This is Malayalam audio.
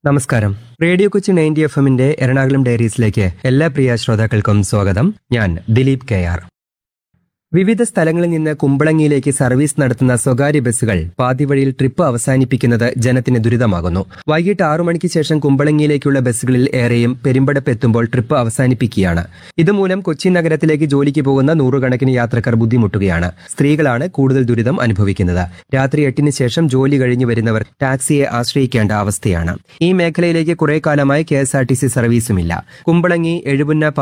നമസ്കാരം റേഡിയോ കൊച്ചി നയൻറ്റി എഫ് എമ്മിന്റെ എറണാകുളം ഡയറീസിലേക്ക് എല്ലാ പ്രിയ ശ്രോതാക്കൾക്കും സ്വാഗതം ഞാൻ ദിലീപ് കെ ആർ വിവിധ സ്ഥലങ്ങളിൽ നിന്ന് കുമ്പളങ്ങിയിലേക്ക് സർവീസ് നടത്തുന്ന സ്വകാര്യ ബസ്സുകൾ പാതിവഴിയിൽ ട്രിപ്പ് അവസാനിപ്പിക്കുന്നത് ജനത്തിന് ദുരിതമാകുന്നു വൈകിട്ട് ആറു മണിക്ക് ശേഷം കുമ്പളങ്ങിയിലേക്കുള്ള ബസ്സുകളിൽ ഏറെയും പെരുമ്പടപ്പ് എത്തുമ്പോൾ ട്രിപ്പ് അവസാനിപ്പിക്കുകയാണ് ഇതുമൂലം കൊച്ചി നഗരത്തിലേക്ക് ജോലിക്ക് പോകുന്ന നൂറുകണക്കിന് യാത്രക്കാർ ബുദ്ധിമുട്ടുകയാണ് സ്ത്രീകളാണ് കൂടുതൽ ദുരിതം അനുഭവിക്കുന്നത് രാത്രി എട്ടിന് ശേഷം ജോലി കഴിഞ്ഞു വരുന്നവർ ടാക്സിയെ ആശ്രയിക്കേണ്ട അവസ്ഥയാണ് ഈ മേഖലയിലേക്ക് കുറെ കാലമായി K S R T C സർവീസുമില്ല കുമ്പളങ്ങി എഴുപുന്ന